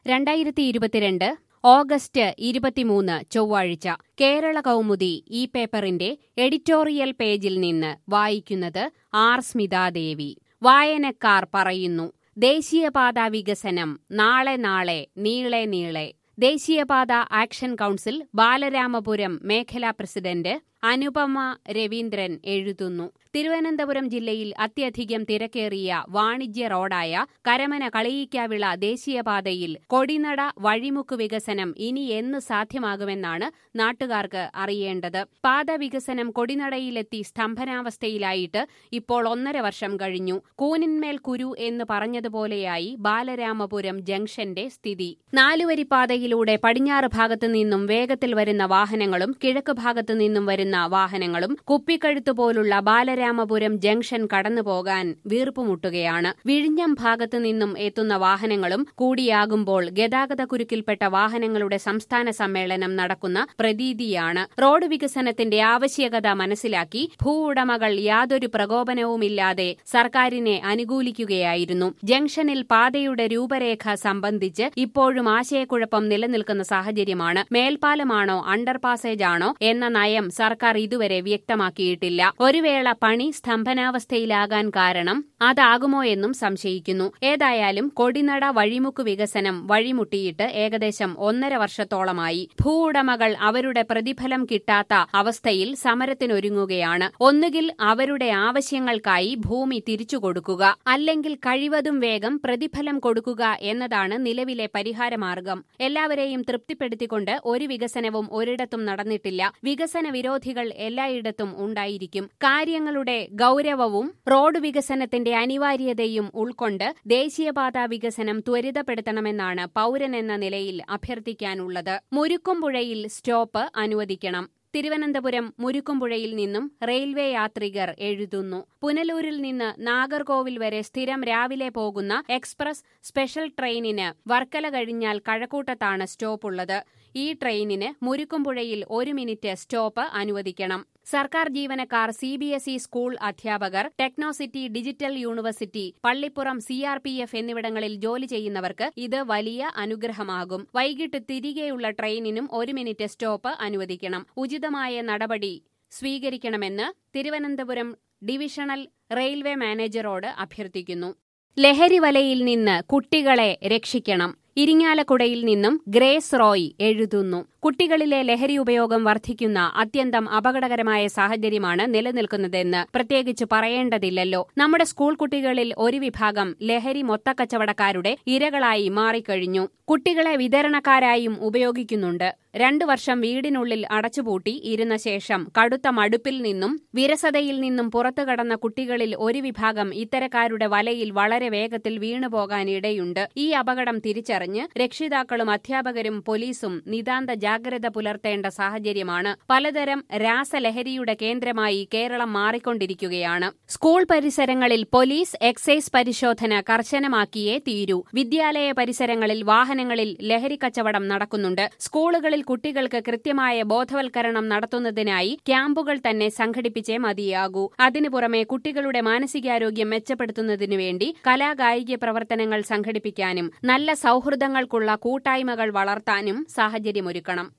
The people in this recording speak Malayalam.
രണ്ടായിരത്തി ഇരുപത്തിരണ്ട് ഓഗസ്റ്റ് ഇരുപത്തിമൂന്ന് ചൊവ്വാഴ്ച കേരള കൗമുദി ഈ പേപ്പറിന്റെ എഡിറ്റോറിയൽ പേജിൽ നിന്ന് വായിക്കുന്നത് ആർ സ്മിതാദേവി വായനക്കാർ പറയുന്നു ദേശീയപാത വികസനം നാളെ നാളെ നീളെ നീളെ ദേശീയപാത ആക്ഷൻ കൗൺസിൽ ബാലരാമപുരം മേഖലാ പ്രസിഡന്റ് അനുപമ രവീന്ദ്രൻ എഴുതുന്നു തിരുവനന്തപുരം ജില്ലയിൽ അത്യധികം തിരക്കേറിയ വാണിജ്യ റോഡായ കരമന കളിയിക്കാവിള ദേശീയപാതയിൽ കൊടിനട വഴിമുക്ക് വികസനം ഇനി എന്ന് സാധ്യമാകുമെന്നാണ് നാട്ടുകാർക്ക് അറിയേണ്ടത് പാത വികസനം കൊടിനടയിലെത്തി സ്തംഭനാവസ്ഥയിലായിട്ട് ഇപ്പോൾ ഒന്നര വർഷം കഴിഞ്ഞു കൂനിന്മേൽ കുരു എന്ന് പറഞ്ഞതുപോലെയായി ബാലരാമപുരം ജംഗ്ഷന്റെ സ്ഥിതി നാലുവരിപ്പാതയിലൂടെ പടിഞ്ഞാറ് ഭാഗത്തു നിന്നും വേഗത്തിൽ വരുന്ന വാഹനങ്ങളും കിഴക്ക് ഭാഗത്തു നിന്നും വരുന്ന വാഹനങ്ങളും കുപ്പിക്കഴുത്ത് പോലുള്ള ബാലരാമപുരം ജംഗ്ഷൻ കടന്നുപോകാൻ വീർപ്പുമുട്ടുകയാണ് വിഴിഞ്ഞം ഭാഗത്തു നിന്നും എത്തുന്ന വാഹനങ്ങളും കൂടിയാകുമ്പോൾ ഗതാഗത കുരുക്കിൽപ്പെട്ട വാഹനങ്ങളുടെ സംസ്ഥാന സമ്മേളനം നടക്കുന്ന പ്രതീതിയാണ് റോഡ് വികസനത്തിന്റെ ആവശ്യകത മനസ്സിലാക്കി ഭൂ ഉടമകൾ യാതൊരു പ്രകോപനവുമില്ലാതെ സർക്കാരിനെ അനുകൂലിക്കുകയായിരുന്നു ജംഗ്ഷനിൽ പാതയുടെ രൂപരേഖ സംബന്ധിച്ച് ഇപ്പോഴും ആശയക്കുഴപ്പം നിലനിൽക്കുന്ന സാഹചര്യമാണ് മേൽപ്പാലമാണോ അണ്ടർ പാസേജ് ആണോ എന്ന നയം സർക്കാർ ഇതുവരെ വ്യക്തമാക്കിയിട്ടില്ല ഒരു വേള പണി സ്തംഭനാവസ്ഥയിലാകാൻ കാരണം അതാകുമോ എന്നും സംശയിക്കുന്നു ഏതായാലും കൊടിനട വഴിമുക്ക് വികസനം വഴിമുട്ടിയിട്ട് ഏകദേശം ഒന്നര വർഷത്തോളമായി ഭൂ ഉടമകൾ അവരുടെ പ്രതിഫലം കിട്ടാത്ത അവസ്ഥയിൽ സമരത്തിനൊരുങ്ങുകയാണ് ഒന്നുകിൽ അവരുടെ ആവശ്യങ്ങൾക്കായി ഭൂമി തിരിച്ചു കൊടുക്കുക അല്ലെങ്കിൽ കഴിവതും വേഗം പ്രതിഫലം കൊടുക്കുക എന്നതാണ് നിലവിലെ പരിഹാരമാർഗം എല്ലാവരെയും തൃപ്തിപ്പെടുത്തിക്കൊണ്ട് ഒരു വികസനവും ഒരിടത്തും നടന്നിട്ടില്ല വികസന വിരോധികൾ എല്ലായിടത്തും ഉണ്ടായിരിക്കും കാര്യങ്ങളുടെ ഗൌരവവും റോഡ് വികസനത്തിന്റെ അനിവാര്യതയും ഉൾക്കൊണ്ട് ദേശീയപാത വികസനം ത്വരിതപ്പെടുത്തണമെന്നാണ് പൌരൻ എന്ന നിലയിൽ അഭ്യർത്ഥിക്കാനുള്ളത് മുരുക്കുംപുഴയിൽ സ്റ്റോപ്പ് അനുവദിക്കണം തിരുവനന്തപുരം മുരുക്കുംപുഴയിൽ നിന്നും റെയിൽവേ യാത്രികർ എഴുതുന്നു പുനലൂരിൽ നിന്ന് നാഗർകോവിൽ വരെ സ്ഥിരം രാവിലെ പോകുന്ന എക്സ്പ്രസ് സ്പെഷ്യൽ ട്രെയിനിന് വർക്കല കഴിഞ്ഞാൽ കഴക്കൂട്ടത്താണ് സ്റ്റോപ്പുള്ളത് ഈ ട്രെയിനിന് മുരുക്കുംപുഴയിൽ ഒരു മിനിറ്റ് സ്റ്റോപ്പ് അനുവദിക്കണം സർക്കാർ ജീവനക്കാർ C B S E school അധ്യാപകർ Technocity digital university Pallippuram C R P F എന്നിവിടങ്ങളിൽ ജോലി ചെയ്യുന്നവർക്ക് ഇത് വലിയ അനുഗ്രഹമാകും വൈകിട്ട് തിരികെയുള്ള ട്രെയിനിനും ഒരു മിനിറ്റ് സ്റ്റോപ്പ് അനുവദിക്കണം ഉചിതമായ നടപടി സ്വീകരിക്കണമെന്ന് തിരുവനന്തപുരം ഡിവിഷണൽ റെയിൽവേ മാനേജറോട് അഭ്യർത്ഥിക്കുന്നു ലഹരി വലയിൽ നിന്ന് കുട്ടികളെ രക്ഷിക്കണം ഇരിങ്ങാലക്കുടയിൽ നിന്നും ഗ്രേസ് റോയ് എഴുതുന്നു കുട്ടികളിലെ ലഹരി ഉപയോഗം വർദ്ധിക്കുന്ന അത്യന്തം അപകടകരമായ സാഹചര്യമാണ് നിലനിൽക്കുന്നതെന്ന് പ്രത്യേകിച്ച് പറയേണ്ടതില്ലല്ലോ നമ്മുടെ സ്കൂൾ കുട്ടികളിൽ ഒരു വിഭാഗം ലഹരി മൊത്തക്കച്ചവടക്കാരുടെ ഇരകളായി മാറിക്കഴിഞ്ഞു കുട്ടികളെ വിതരണക്കാരായും ഉപയോഗിക്കുന്നുണ്ട് രണ്ടു വർഷം വീടിനുള്ളിൽ അടച്ചുപൂട്ടി ഇരുന്ന ശേഷം കടുത്ത മടുപ്പിൽ നിന്നും വിരസതയിൽ നിന്നും പുറത്തു കടന്ന കുട്ടികളിൽ ഒരു വിഭാഗം ഇത്തരക്കാരുടെ വലയിൽ വളരെ വേഗത്തിൽ വീണുപോകാനിടയുണ്ട് ഈ അപകടം തിരിച്ചറിഞ്ഞ് രക്ഷിതാക്കളും അധ്യാപകരും പോലീസും നിതാന്ത ജാഗ്രത പുലർത്തേണ്ട സാഹചര്യമാണ് പലതരം രാസലഹരിയുടെ കേന്ദ്രമായി കേരളം മാറിക്കൊണ്ടിരിക്കുകയാണ് സ്കൂൾ പരിസരങ്ങളിൽ പോലീസ് എക്സൈസ് പരിശോധന കർശനമാക്കിയേ തീരൂ വിദ്യാലയ പരിസരങ്ങളിൽ വാഹനങ്ങളിൽ ലഹരി കച്ചവടം നടക്കുന്നുണ്ട് സ്കൂളുകളിൽ കുട്ടികൾക്ക് കൃത്യമായ ബോധവൽക്കരണം നടത്തുന്നതിനായി ക്യാമ്പുകൾ തന്നെ സംഘടിപ്പിച്ചേ മതിയാകൂ അതിനു പുറമെ കുട്ടികളുടെ മാനസികാരോഗ്യം മെച്ചപ്പെടുത്തുന്നതിനു വേണ്ടി കലാകായിക പ്രവർത്തനങ്ങൾ സംഘടിപ്പിക്കാനും നല്ല സൌഹൃദങ്ങൾക്കുള്ള കൂട്ടായ്മകൾ വളർത്താനും സാഹചര്യമൊരുക്കണം